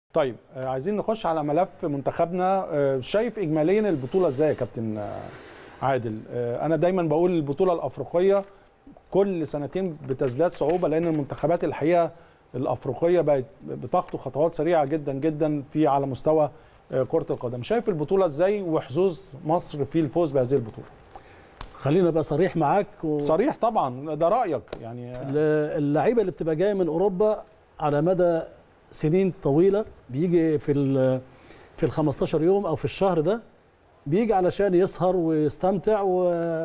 طيب آه، عايزين نخش على ملف منتخبنا آه، شايف اجماليا البطوله ازاي يا كابتن آه، عادل آه، انا دايما بقول البطوله الافريقيه كل سنتين بتزداد صعوبه لان المنتخبات الحقيقه الافريقيه بقت بتخطو خطوات سريعه جدا جدا في على مستوى آه، كره القدم شايف البطوله ازاي وحظوظ مصر في الفوز بهذه البطوله خلينا ابقى صريح معاك و... صريح طبعا ده رايك يعني آه، اللعيبه اللي بتبقى جايه من اوروبا على مدى سنين طويله بيجي في ال في ال 15 يوم او في الشهر ده بيجي علشان يسهر ويستمتع و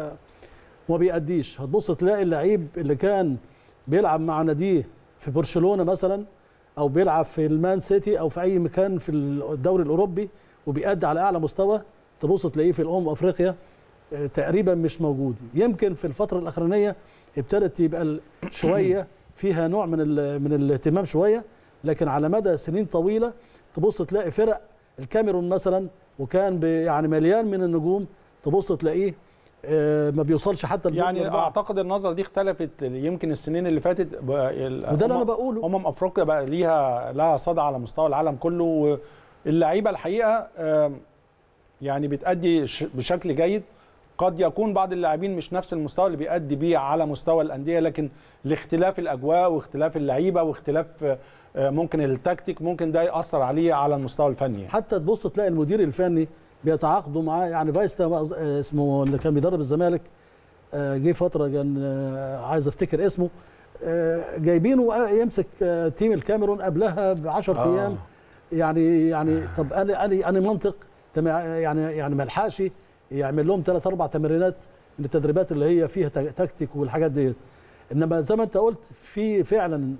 وما بيأديش هتبص تلاقي اللعيب اللي كان بيلعب مع ناديه في برشلونه مثلا او بيلعب في المان سيتي او في اي مكان في الدوري الاوروبي وبيأدي على اعلى مستوى تبص تلاقيه في الامم افريقيا آه، تقريبا مش موجود يمكن في الفتره الاخرانيه ابتدت يبقى ال- شويه فيها نوع من ال- من الاهتمام شويه لكن على مدى سنين طويله تبص تلاقي فرق الكاميرون مثلا وكان ب- يعني مليان من النجوم تبص تلاقيه آه، ما بيوصلش حتى الدور يعني الأربعة. اعتقد النظره دي اختلفت يمكن السنين اللي فاتت بقى- ال- وده اللي انا أمم- بقوله امم افريقيا بقى ليها لها صدى على مستوى العالم كله واللعيبه الحقيقه آم، يعني بتأدي ش- بشكل جيد قد يكون بعض اللاعبين مش نفس المستوى اللي بيأدي بيه على مستوى الأندية لكن لاختلاف الأجواء واختلاف اللعيبة واختلاف آه، ممكن التكتيك ممكن ده يأثر عليه على المستوى الفني حتى تبص تلاقي المدير الفني بيتعاقدوا معاه يعني فايستا ما أظ- آه، اسمه اللي كان بيدرب الزمالك آه، جه فتره كان آه، عايز افتكر اسمه آه، جايبينه آه، يمسك آه، تيم الكاميرون قبلها ب 10 آه. ايام يعني يعني طب انا انا انا منطق طب يعني يعني ما لحقش يعمل لهم ثلاث اربع تمرينات من التدريبات اللي هي فيها تك- تكتيك والحاجات ديت انما زي ما انت قلت في فعلا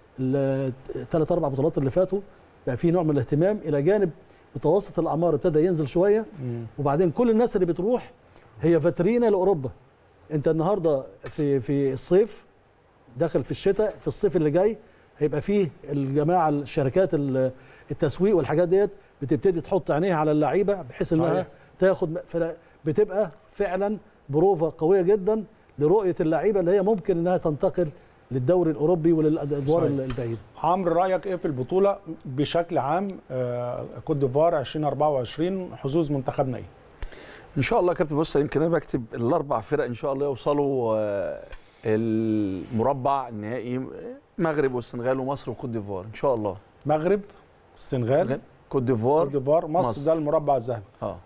الثلاث اربع بطولات اللي فاتوا بقى في نوع من الاهتمام الى جانب متوسط الاعمار ابتدى ينزل شويه وبعدين كل الناس اللي بتروح هي فاترينا لاوروبا انت النهارده في في الصيف داخل في الشتاء في الصيف اللي جاي هيبقى فيه الجماعه الشركات ال- التسويق والحاجات ديت بتبتدي تحط عينيها على اللعيبه بحيث انها صحيح. تاخد فلا- بتبقى فعلا بروفه قويه جدا لرؤيه اللعيبه اللي هي ممكن انها تنتقل للدوري الاوروبي وللادوار صحيح. البعيده عمرو رأيك إيه في البطولة بشكل عام آه، كوت ديفوار 2024 حظوظ منتخبنا إيه؟ ان شاء الله يا كابتن بص يمكن انا بكتب الاربع فرق ان شاء الله يوصلوا آه، المربع النهائي المغرب والسنغال ومصر وكوت ديفوار ان شاء الله مغرب السنغال كوت كوت ديفوار ديفوار مصر, مصر. ده المربع الذهبي اه